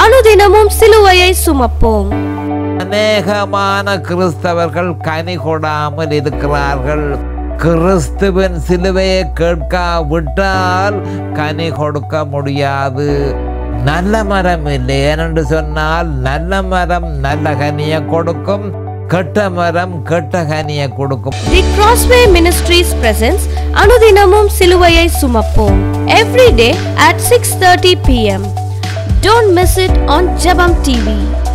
அனுதினமும் சிலுவையை சுமப்போம் அநேகமான கிறிஸ்தவர்கள் கனி கொடாமல் இருக்கிறார்கள் கிறிஸ்துவின் சிலுவையை கேட்காவிட்டால் கனி கொடுக்க முடியாது நல்ல மரம் இல்லை ஏனென்று சொன்னால் நல்ல மரம் நல்ல கனியை கொடுக்கும் கெட்ட மரம் கெட்ட கனியை கொடுக்கும் தி கிராஸ்வே மினிஸ்ட்ரீஸ் பிரசன்ஸ் அனுதினமும் சிலுவையை சுமப்போம் every day at six thirty PM don't miss it on Jebam TV